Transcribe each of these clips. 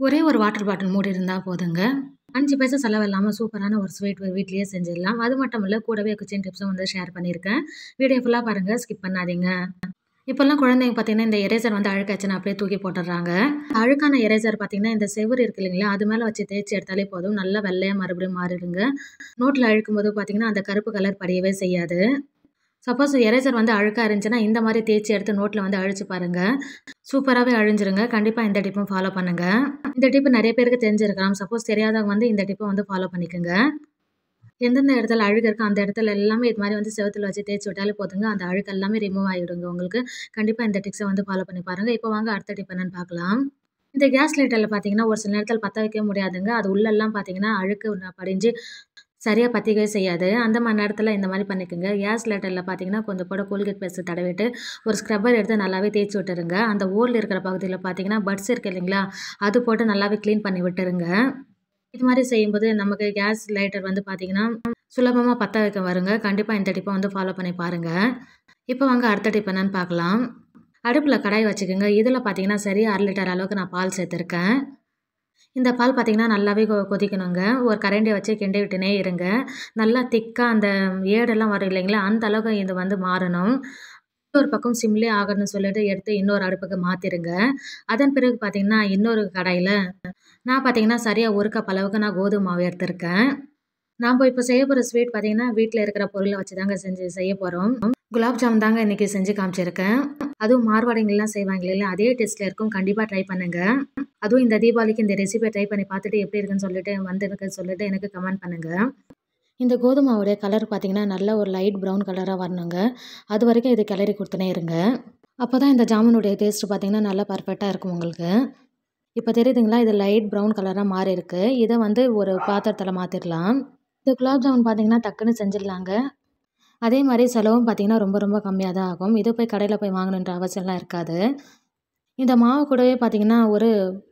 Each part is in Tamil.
ஒரே ஒரு வாட்டர் பாட்டில் மூடி இருந்தால் போதுங்க அஞ்சு பைசா செலவு இல்லாமல் சூப்பரான ஒரு ஸ்வீட் வீட்லேயே செஞ்சிடலாம் அது மட்டும் இல்லை கூடவே கிச்சன் டிப்ஸும் வந்து ஷேர் பண்ணியிருக்கேன் வீடியோ ஃபுல்லாக பாருங்கள் ஸ்கிப் பண்ணாதீங்க இப்போல்லாம் குழந்தைங்க பார்த்தீங்கன்னா இந்த எரேசர் வந்து அழுக்காச்சுன்னு அப்படியே தூக்கி போட்டுடுறாங்க அழுக்கான எரேசர் பார்த்தீங்கன்னா இந்த செவுரு இருக்கு இல்லைங்களா அது மேலே வச்சு தேய்ச்சி எடுத்தாலே போதும் நல்லா வெள்ளையாக மறுபடியும் மாறிடுங்க நோட்டில் அழுக்கும் போது பார்த்தீங்கன்னா அந்த கருப்பு கலர் படியவே செய்யாது சப்போஸ் எரேசர் வந்து அழுக்காக இருந்துச்சுன்னா இந்த மாதிரி தேய்ச்சி எடுத்து நோட்டில் வந்து அழிச்சு பாருங்கள் சூப்பராகவே அழிஞ்சிருங்க கண்டிப்பாக இந்த டிப்பும் ஃபாலோ பண்ணுங்கள் இந்த டிப்பு நிறைய பேருக்கு தெரிஞ்சிருக்கலாம் சப்போஸ் தெரியாதவங்க வந்து இந்த டிப்பை வந்து ஃபாலோ பண்ணிக்கோங்க எந்தெந்த இடத்துல அழுகு இருக்கோ அந்த இடத்துல எல்லாமே இது மாதிரி வந்து செவத்தில் வச்சு தேய்ச்சி விட்டாலே போதுங்க அந்த அழுக்கு எல்லாமே ரிமூவ் ஆகிடுங்க உங்களுக்கு கண்டிப்பாக இந்த டிப்ஸை வந்து ஃபாலோ பண்ணி பாருங்கள் இப்போ வாங்க அடுத்த டிப் என்னன்னு பார்க்கலாம் இந்த கேஸ் லைட்டரில் பார்த்தீங்கன்னா ஒரு சில நேரத்தில் பற்ற வைக்க முடியாதுங்க அது உள்ளெல்லாம் பார்த்தீங்கன்னா அழுக்கு படிஞ்சு சரியாக பற்றிக்கவே செய்யாது அந்த மாதிரி நேரத்தில் இந்த மாதிரி பண்ணிக்கோங்க கேஸ் லைட்டரில் பார்த்தீங்கன்னா கொஞ்சம் கூட கோல்கேட் பேஸ்ட் தடவிட்டு ஒரு ஸ்க்ரப்பர் எடுத்து நல்லாவே தேய்ச்சி விட்டுருங்க அந்த ஓல்டு இருக்கிற பகுதியில் பார்த்தீங்கன்னா பட்ஸ் இருக்கு இல்லைங்களா அது போட்டு நல்லாவே க்ளீன் பண்ணி விட்டுருங்க இது மாதிரி செய்யும்போது நமக்கு கேஸ் லைட்டர் வந்து பார்த்திங்கன்னா சுலபமாக பற்ற வைக்க வருங்க கண்டிப்பாக இந்த டிப்பை வந்து ஃபாலோ பண்ணி பாருங்கள் இப்போ வாங்க அடுத்த டிப் என்னன்னு பார்க்கலாம் அடுப்பில் கடாய் வச்சுக்கோங்க இதில் பார்த்தீங்கன்னா சரி அரை லிட்டர் அளவுக்கு நான் பால் சேர்த்துருக்கேன் இந்த பால் பார்த்திங்கன்னா நல்லாவே கொ கொதிக்கணுங்க ஒரு கரண்டியை வச்சு கிண்டி விட்டுனே இருங்க நல்லா திக்காக அந்த ஏடெல்லாம் வரும் இல்லைங்களா அந்த அளவுக்கு இது வந்து மாறணும் இன்னொரு பக்கம் சிம்லே ஆகணும்னு சொல்லிட்டு எடுத்து இன்னொரு அடுப்புக்கு மாற்றிடுங்க அதன் பிறகு பார்த்திங்கன்னா இன்னொரு கடாயில் நான் பார்த்தீங்கன்னா சரியாக ஒரு கப் அளவுக்கு நான் கோதுமை மாவு எடுத்திருக்கேன் நாம் இப்போ செய்ய போகிற ஸ்வீட் பார்த்தீங்கன்னா வீட்டில் இருக்கிற பொருளை வச்சு தாங்க செஞ்சு செய்ய போகிறோம் குலாப் ஜாமுன் தாங்க இன்றைக்கி செஞ்சு காமிச்சிருக்கேன் அதுவும் மார்வாடிங்கெல்லாம் செய்வாங்க இல்லையா அதே டேஸ்ட்டில் இருக்கும் கண்டிப்பாக ட்ரை பண்ணுங்கள் அதுவும் இந்த தீபாவளிக்கு இந்த ரெசிபியை ட்ரை பண்ணி பார்த்துட்டு எப்படி இருக்குன்னு சொல்லிட்டு வந்துருக்குன்னு சொல்லிட்டு எனக்கு கமெண்ட் பண்ணுங்கள் இந்த கோதுமாவுடைய கலர் பார்த்திங்கன்னா நல்ல ஒரு லைட் ப்ரௌன் கலராக வரணுங்க அது வரைக்கும் இது கிளறி கொடுத்துனே இருங்க அப்போ தான் இந்த ஜாமுனுடைய டேஸ்ட் பார்த்திங்கன்னா நல்லா பர்ஃபெக்டாக இருக்கும் உங்களுக்கு இப்போ தெரியுதுங்களா இது லைட் ப்ரௌன் கலராக மாறி இருக்குது இதை வந்து ஒரு பாத்திரத்தில் மாற்றிடலாம் இந்த குலாப் ஜாமுன் பார்த்திங்கன்னா டக்குன்னு செஞ்சிடலாங்க அதே மாதிரி செலவும் பார்த்திங்கன்னா ரொம்ப ரொம்ப கம்மியாக தான் ஆகும் இது போய் கடையில் போய் வாங்கணுன்ற அவசியம்லாம் இருக்காது இந்த மாவு கூடவே பார்த்திங்கன்னா ஒரு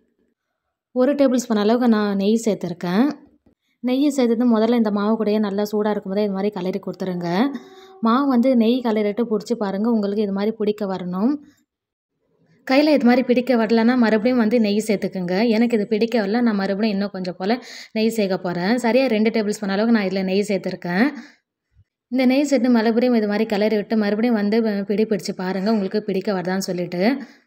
ஒரு டேபிள் ஸ்பூன் அளவுக்கு நான் நெய் சேர்த்துருக்கேன் நெய் சேர்த்துட்டு முதல்ல இந்த மாவு கூடயே நல்லா சூடாக இருக்கும்போதே இது மாதிரி கலரி கொடுத்துருங்க மாவு வந்து நெய் கலரிட்டு பிடிச்சி பாருங்கள் உங்களுக்கு இது மாதிரி பிடிக்க வரணும் கையில் இது மாதிரி பிடிக்க வரலன்னா மறுபடியும் வந்து நெய் சேர்த்துக்குங்க எனக்கு இது பிடிக்க வரல நான் மறுபடியும் இன்னும் கொஞ்சம் போல் நெய் சேர்க்க போகிறேன் சரியாக ரெண்டு டேபிள் ஸ்பூன் அளவுக்கு நான் இதில் நெய் சேர்த்துருக்கேன் இந்த நெய் சேர்த்து மறுபடியும் இது மாதிரி கிளறி விட்டு மறுபடியும் வந்து பிடி பிடிச்சி பாருங்கள் உங்களுக்கு பிடிக்க வருதான்னு சொல்லிட்டு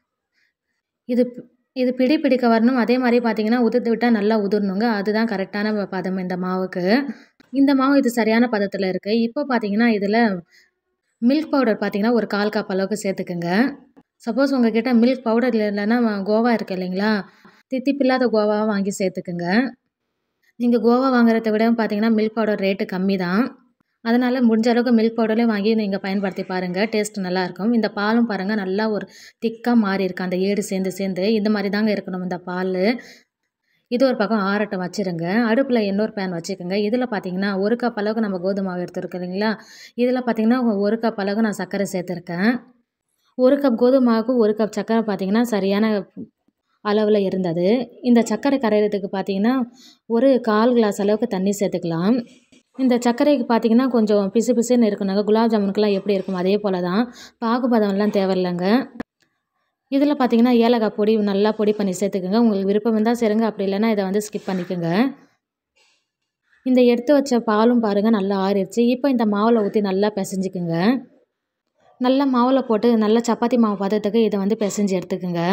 இது இது பிடி பிடிக்க வரணும் அதே மாதிரி பார்த்தீங்கன்னா உதிர்த்து விட்டால் நல்லா உதிரணுங்க அதுதான் கரெக்டான பதம் இந்த மாவுக்கு இந்த மாவு இது சரியான பதத்தில் இருக்குது இப்போ பார்த்தீங்கன்னா இதில் மில்க் பவுடர் பார்த்தீங்கன்னா ஒரு கால் கப் அளவுக்கு சேர்த்துக்குங்க சப்போஸ் உங்ககிட்ட மில்க் பவுடர் இல்லைன்னா கோவா இருக்குது இல்லைங்களா தித்திப்பில்லாத கோவாவை வாங்கி சேர்த்துக்குங்க நீங்கள் கோவா வாங்குறத விட பார்த்தீங்கன்னா மில்க் பவுடர் ரேட்டு கம்மி தான் அதனால் முடிஞ்ச அளவுக்கு மில்க் பவுடரே வாங்கி நீங்கள் பயன்படுத்தி பாருங்கள் டேஸ்ட் நல்லாயிருக்கும் இந்த பாலும் பாருங்கள் நல்லா ஒரு திக்காக மாறி இருக்கு அந்த ஏடு சேர்ந்து சேர்ந்து இந்த மாதிரி தாங்க இருக்கணும் இந்த பால் இது ஒரு பக்கம் ஆரட்டம் வச்சுருங்க அடுப்பில் இன்னொரு பேன் வச்சுக்கோங்க இதில் பார்த்தீங்கன்னா ஒரு கப் அளவுக்கு நம்ம கோதுமை மாவு எடுத்துருக்கோம் இல்லைங்களா இதில் பார்த்தீங்கன்னா ஒரு கப் அளவுக்கு நான் சர்க்கரை சேர்த்துருக்கேன் ஒரு கப் கோதுமை மாவுக்கு ஒரு கப் சர்க்கரை பார்த்தீங்கன்னா சரியான அளவில் இருந்தது இந்த சர்க்கரை கரையிறதுக்கு பார்த்தீங்கன்னா ஒரு கால் கிளாஸ் அளவுக்கு தண்ணி சேர்த்துக்கலாம் இந்த சர்க்கரைக்கு பார்த்தீங்கன்னா கொஞ்சம் பிசு பிசுன்னு இருக்கணுங்க குலாப் ஜாமுனுக்குலாம் எப்படி இருக்கும் அதே போல் தான் பாகுபதம்லாம் தேவையில்லைங்க இதில் பார்த்தீங்கன்னா ஏலக்காய் பொடி நல்லா பொடி பண்ணி சேர்த்துக்குங்க உங்களுக்கு விருப்பம் இருந்தால் சேருங்க அப்படி இல்லைன்னா இதை வந்து ஸ்கிப் பண்ணிக்கோங்க இந்த எடுத்து வச்ச பாலும் பாருங்கள் நல்லா ஆறிடுச்சு இப்போ இந்த மாவில் ஊற்றி நல்லா பிசைஞ்சிக்குங்க நல்லா மாவில் போட்டு நல்லா சப்பாத்தி மாவு பதத்துக்கு இதை வந்து பிசைஞ்சு எடுத்துக்கோங்க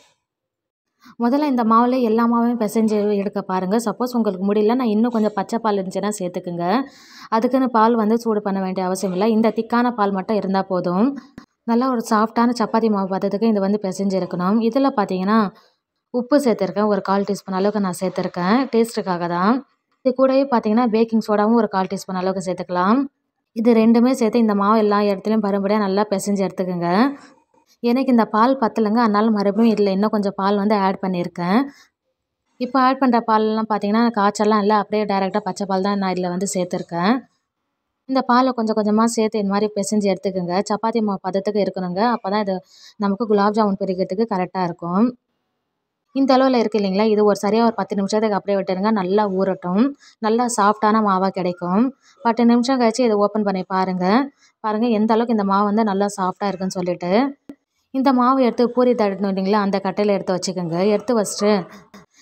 முதல்ல இந்த மாவில் எல்லா மாவையும் பிசைஞ்சு எடுக்க பாருங்கள் சப்போஸ் உங்களுக்கு முடியல நான் இன்னும் கொஞ்சம் பச்சை பால் இருந்துச்சுன்னா சேர்த்துக்குங்க அதுக்குன்னு பால் வந்து சூடு பண்ண வேண்டிய அவசியம் இல்லை இந்த திக்கான பால் மட்டும் இருந்தால் போதும் நல்லா ஒரு சாஃப்டான சப்பாத்தி மாவு பதத்துக்கு இது வந்து பிசைஞ்சு இருக்கணும் இதில் பார்த்தீங்கன்னா உப்பு சேர்த்துருக்கேன் ஒரு கால் டீஸ்பூன் அளவுக்கு நான் சேர்த்துருக்கேன் டேஸ்ட்டுக்காக தான் இது கூடவே பார்த்தீங்கன்னா பேக்கிங் சோடாவும் ஒரு கால் டீஸ்பூன் அளவுக்கு சேர்த்துக்கலாம் இது ரெண்டுமே சேர்த்து இந்த மாவு எல்லா இடத்துலையும் பரும்படியாக நல்லா பிசைஞ்சு எடுத்துக்கோங்க எனக்கு இந்த பால் பத்தலைங்க அதனால் மறுபடியும் இதில் இன்னும் கொஞ்சம் பால் வந்து ஆட் பண்ணியிருக்கேன் இப்போ ஆட் பண்ணுற பாலெல்லாம் பார்த்தீங்கன்னா காய்ச்சல்லாம் இல்லை அப்படியே டைரெக்டாக பச்சை பால் தான் நான் இதில் வந்து சேர்த்துருக்கேன் இந்த பாலை கொஞ்சம் கொஞ்சமாக சேர்த்து இந்த மாதிரி பிசைஞ்சு எடுத்துக்கோங்க சப்பாத்தி மாவு பதத்துக்கு இருக்கணுங்க அப்போ தான் இது நமக்கு குலாப் ஜாமுன் பிரிக்கிறதுக்கு கரெக்டாக இருக்கும் இந்த அளவில் இருக்குது இல்லைங்களா இது ஒரு சரியாக ஒரு பத்து நிமிஷத்துக்கு அப்படியே விட்டுருங்க நல்லா ஊறட்டும் நல்லா சாஃப்டான மாவாக கிடைக்கும் பத்து நிமிஷம் கழிச்சு இதை ஓப்பன் பண்ணி பாருங்கள் பாருங்கள் எந்த அளவுக்கு இந்த மாவு வந்து நல்லா சாஃப்டாக இருக்குன்னு சொல்லிட்டு இந்த மாவு எடுத்து பூரி தட்டணும் இல்லைங்களா அந்த கட்டையில் எடுத்து வச்சுக்கோங்க எடுத்து வச்சுட்டு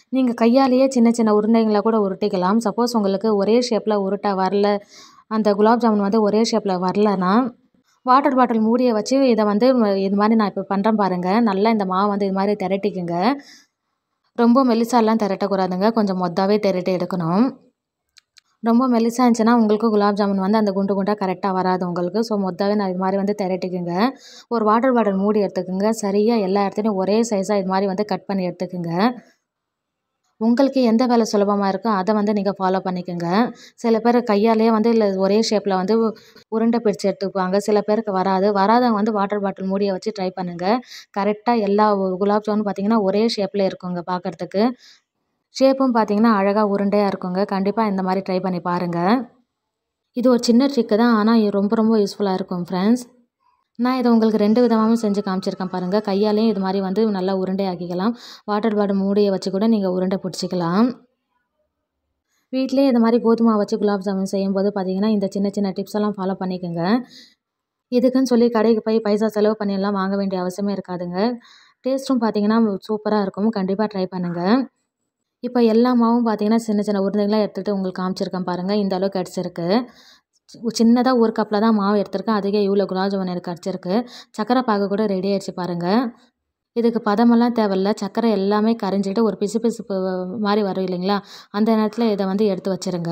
நீங்கள் கையாலேயே சின்ன சின்ன உருண்டைங்களை கூட உருட்டிக்கலாம் சப்போஸ் உங்களுக்கு ஒரே ஷேப்பில் உருட்ட வரல அந்த குலாப் ஜாமுன் வந்து ஒரே ஷேப்பில் வரலனா வாட்டர் பாட்டில் மூடியை வச்சு இதை வந்து இது மாதிரி நான் இப்போ பண்ணுறேன் பாருங்கள் நல்லா இந்த மாவு வந்து இது மாதிரி திரட்டிக்குங்க ரொம்ப மெலிசாலாம் திரட்டக்கூடாதுங்க கொஞ்சம் மொத்தாவே திரட்டி எடுக்கணும் ரொம்ப மெலிசாக இருந்துச்சுன்னா உங்களுக்கு குலாப் ஜாமுன் வந்து அந்த குண்டு குண்டாக கரெக்டாக வராது உங்களுக்கு ஸோ மொத்தாவே நான் இது மாதிரி வந்து திரட்டிக்குங்க ஒரு வாட்டர் பாட்டில் மூடி எடுத்துக்கோங்க சரியாக எல்லா இடத்துலையும் ஒரே சைஸாக இது மாதிரி வந்து கட் பண்ணி எடுத்துக்கோங்க உங்களுக்கு எந்த வேலை சுலபமாக இருக்கோ அதை வந்து நீங்கள் ஃபாலோ பண்ணிக்கோங்க சில பேர் கையாலேயே வந்து இல்லை ஒரே ஷேப்பில் வந்து உருண்டை பிடிச்சி எடுத்துப்பாங்க சில பேருக்கு வராது வராதவங்க வந்து வாட்டர் பாட்டில் மூடியை வச்சு ட்ரை பண்ணுங்கள் கரெக்டாக எல்லா குலாப் ஜாமுன் பார்த்திங்கன்னா ஒரே ஷேப்பில் இருக்குங்க பார்க்குறதுக்கு ஷேப்பும் பார்த்திங்கன்னா அழகாக உருண்டையாக இருக்குங்க கண்டிப்பாக இந்த மாதிரி ட்ரை பண்ணி பாருங்கள் இது ஒரு சின்ன ட்ரிக்கு தான் ஆனால் இது ரொம்ப ரொம்ப யூஸ்ஃபுல்லாக இருக்கும் ஃப்ரெண்ட்ஸ் நான் இதை உங்களுக்கு ரெண்டு விதமாகவும் செஞ்சு காமிச்சிருக்கேன் பாருங்கள் கையாலேயும் இது மாதிரி வந்து நல்லா உருண்டை ஆக்கிக்கலாம் வாட்டர் பாட்டில் மூடியை வச்சு கூட நீங்கள் உருண்டை பிடிச்சிக்கலாம் வீட்டிலே இது மாதிரி கோதுமை வச்சு குலாப் ஜாமுன் செய்யும்போது பார்த்தீங்கன்னா இந்த சின்ன சின்ன டிப்ஸ் எல்லாம் ஃபாலோ பண்ணிக்கோங்க இதுக்குன்னு சொல்லி கடைக்கு போய் பைசா செலவு பண்ணியெல்லாம் வாங்க வேண்டிய அவசியமே இருக்காதுங்க டேஸ்ட்டும் பார்த்தீங்கன்னா சூப்பராக இருக்கும் கண்டிப்பாக ட்ரை பண்ணுங்கள் இப்போ எல்லா மாவும் பார்த்தீங்கன்னா சின்ன சின்ன உருண்டைகளாக எடுத்துகிட்டு உங்களுக்கு காமிச்சிருக்கேன் பாருங்கள் இந்த அளவுக்கு கிடச்சிருக்கு சின்னதாக ஒரு கப்பில் தான் மாவு எடுத்திருக்கேன் அதுக்கே இவ்வளோ குலாப் ஜாமுன் எனக்கு கிடச்சிருக்கு சக்கரை பாகு கூட ரெடி ஆயிடுச்சு பாருங்கள் இதுக்கு பதமெல்லாம் தேவையில்ல சக்கரை எல்லாமே கரைஞ்சிட்டு ஒரு பிசு பிசுப்பு மாதிரி வரும் இல்லைங்களா அந்த நேரத்தில் இதை வந்து எடுத்து வச்சுருங்க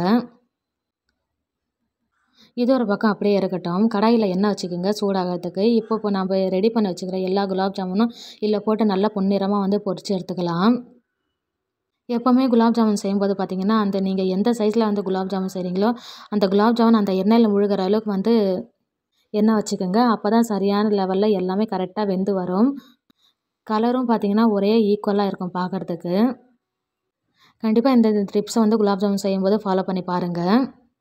இது ஒரு பக்கம் அப்படியே இருக்கட்டும் கடாயில் எண்ணெய் வச்சுக்கோங்க சூடாகிறதுக்கு இப்போ இப்போ நம்ம ரெடி பண்ணி வச்சுக்கிற எல்லா குலாப் ஜாமுனும் இதில் போட்டு நல்லா பொன்னிறமாக வந்து பொரிச்சு எடுத்துக்கலாம் எப்போவுமே குலாப் ஜாமுன் செய்யும்போது பார்த்தீங்கன்னா அந்த நீங்கள் எந்த சைஸில் வந்து குலாப் ஜாமுன் செய்கிறீங்களோ அந்த குலாப் ஜாமுன் அந்த எண்ணெயில் முழுகிற அளவுக்கு வந்து எண்ணெய் வச்சுக்கோங்க அப்போ தான் சரியான லெவலில் எல்லாமே கரெக்டாக வெந்து வரும் கலரும் பார்த்திங்கன்னா ஒரே ஈக்குவலாக இருக்கும் பார்க்குறதுக்கு கண்டிப்பாக இந்த ட்ரிப்ஸை வந்து குலாப் ஜாமுன் செய்யும்போது ஃபாலோ பண்ணி பாருங்கள்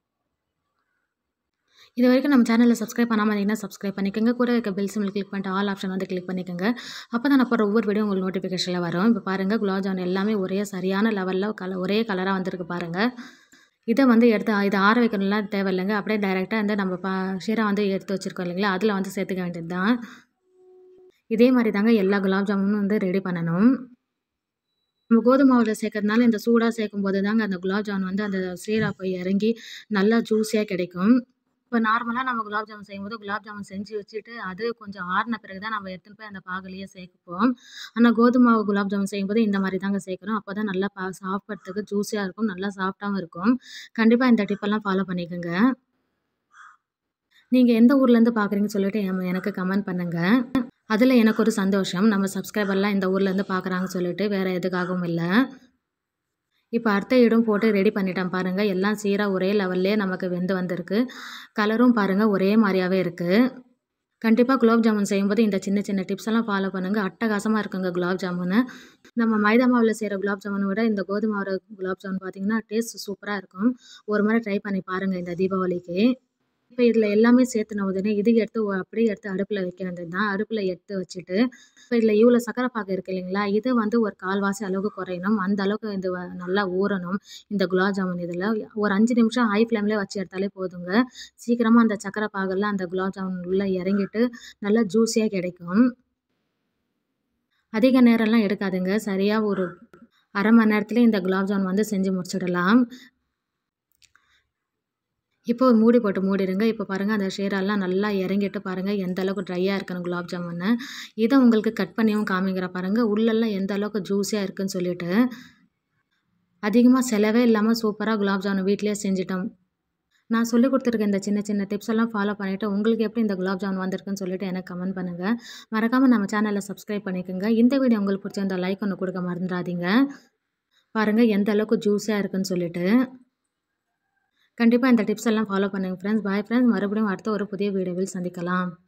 இது வரைக்கும் நம்ம சேனலில் சப்ஸ்கிரைப் பண்ணாமல் இருந்தீங்கன்னா சப்ஸ்கிரைப் பண்ணிக்கோங்க கூட இருக்க பெல் சிம்பிள் கிளிக் பண்ணிட்டு ஆல் ஆப்ஷன் வந்து கிளிக் பண்ணிக்கோங்க அப்போ தான் நான் போகிற ஒவ்வொரு வீடியோ உங்களுக்கு நோட்டிஃபிகேஷனில் வரும் இப்போ பாருங்கள் குலாப் ஜாமுன் எல்லாமே ஒரே சரியான லெவலில் கல ஒரே கலராக வந்திருக்கு பாருங்கள் இதை வந்து எடுத்து இதை ஆற வைக்கணும்லாம் தேவையில்லைங்க அப்படியே டைரெக்டாக வந்து நம்ம பா ஷீரா வந்து எடுத்து வச்சுருக்கோம் இல்லைங்களா அதில் வந்து சேர்த்துக்க வேண்டியது தான் இதே மாதிரி தாங்க எல்லா குலாப் ஜாமுனும் வந்து ரெடி பண்ணணும் நம்ம கோதுமை மாவில் சேர்க்கறதுனால இந்த சூடாக சேர்க்கும் போது தாங்க அந்த குலாப் ஜாமுன் வந்து அந்த சீரா போய் இறங்கி நல்லா ஜூஸியாக கிடைக்கும் இப்போ நார்மலாக நம்ம குலாப் ஜாமுன் செய்யும்போது குலாப் ஜாமுன் செஞ்சு வச்சுட்டு அது கொஞ்சம் ஆறின பிறகு தான் நம்ம எடுத்துன்னு போய் அந்த பாகுலேயே சேர்ப்போம் ஆனால் கோதுமை மாவு குலாப் ஜாமுன் செய்யும்போது இந்த மாதிரி தாங்க சேர்க்கணும் அப்போ தான் நல்லா பா சாப்பிட்றதுக்கு ஜூஸியாக இருக்கும் நல்லா சாஃப்டாகவும் இருக்கும் கண்டிப்பாக இந்த டிப்பெல்லாம் ஃபாலோ பண்ணிக்கோங்க நீங்கள் எந்த ஊர்லேருந்து பார்க்குறீங்கன்னு சொல்லிட்டு எம் எனக்கு கமெண்ட் பண்ணுங்கள் அதில் எனக்கு ஒரு சந்தோஷம் நம்ம சப்ஸ்கிரைபர்லாம் இந்த ஊர்லேருந்து பார்க்குறாங்கன்னு சொல்லிட்டு வேறு எதுக்காகவும் இல்லை இப்போ அடுத்த இடம் போட்டு ரெடி பண்ணிட்டேன் பாருங்கள் எல்லாம் சீராக ஒரே லெவல்லே நமக்கு வெந்து வந்திருக்கு கலரும் பாருங்கள் ஒரே மாதிரியாகவே இருக்குது கண்டிப்பாக குலாப் ஜாமுன் செய்யும்போது இந்த சின்ன சின்ன டிப்ஸ் எல்லாம் ஃபாலோ பண்ணுங்கள் அட்டகாசமாக இருக்குங்க குலாப் ஜாமுனு நம்ம மைதா மாவில் செய்கிற குலாப் ஜாமுனை விட இந்த கோதுமை மாவு குலாப் ஜாமுன் பார்த்திங்கன்னா டேஸ்ட் சூப்பராக இருக்கும் ஒரு முறை ட்ரை பண்ணி பாருங்கள் இந்த தீபாவளிக்கு இப்போ இதில் எல்லாமே சேர்த்துன உடனே இது எடுத்து ஒ- அப்படியே எடுத்து அடுப்பில் வைக்க வேண்டியது தான் அடுப்பில் எடுத்து வச்சுட்டு இப்போ இதில் இவ்வளோ சக்கரை பாகு இருக்கு இல்லைங்களா இது வந்து ஒரு கால்வாசி அளவுக்கு குறையணும் அந்த அளவுக்கு இது வ- நல்லா ஊறணும் இந்த குலாப் ஜாமுன் இதில் ஒரு அஞ்சு நிமிஷம் ஹை ஃப்ளேம்லேயே வச்சு எடுத்தாலே போதுங்க சீக்கிரமாக அந்த சக்கரை பாகெல்லாம் அந்த குலாப் ஜாமுன் உள்ளே இறங்கிட்டு நல்லா ஜூஸியாக கிடைக்கும் அதிக நேரம்லாம் எடுக்காதுங்க சரியாக ஒரு அரை மணி நேரத்துலேயே இந்த குலாப் ஜாமுன் வந்து செஞ்சு முடிச்சிடலாம் இப்போ ஒரு மூடி போட்டு மூடிடுங்க இப்போ பாருங்கள் அந்த ஷேரெல்லாம் நல்லா இறங்கிட்டு பாருங்கள் எந்த அளவுக்கு ட்ரையாக இருக்கணும் குலாப் ஜாமுன்னு இதை உங்களுக்கு கட் பண்ணியும் காமிக்கிற பாருங்கள் உள்ளெல்லாம் எந்த அளவுக்கு ஜூஸியாக இருக்குன்னு சொல்லிட்டு அதிகமாக செலவே இல்லாமல் சூப்பராக குலாப் ஜாமுன் வீட்டிலேயே செஞ்சிட்டோம் நான் சொல்லி கொடுத்துருக்க இந்த சின்ன சின்ன டிப்ஸ் எல்லாம் ஃபாலோ பண்ணிவிட்டு உங்களுக்கு எப்படி இந்த குலாப் ஜாமுன் வந்திருக்குன்னு சொல்லிட்டு எனக்கு கமெண்ட் பண்ணுங்கள் மறக்காமல் நம்ம சேனலை சப்ஸ்கிரைப் பண்ணிக்கோங்க இந்த வீடியோ உங்களுக்கு பிடிச்சிருந்தா லைக் ஒன்று கொடுக்க மறந்துடாதீங்க பாருங்கள் எந்த அளவுக்கு ஜூஸியாக இருக்குன்னு சொல்லிட்டு கண்டிப்பாக இந்த டிப்ஸ் எல்லாம் ஃபாலோ பண்ணுங்கள் ஃப்ரெண்ட்ஸ் பாய் ஃப்ரெண்ட்ஸ் மறுபடியும் அடுத்த ஒரு புதிய வீடியோவில் சந்திக்கலாம்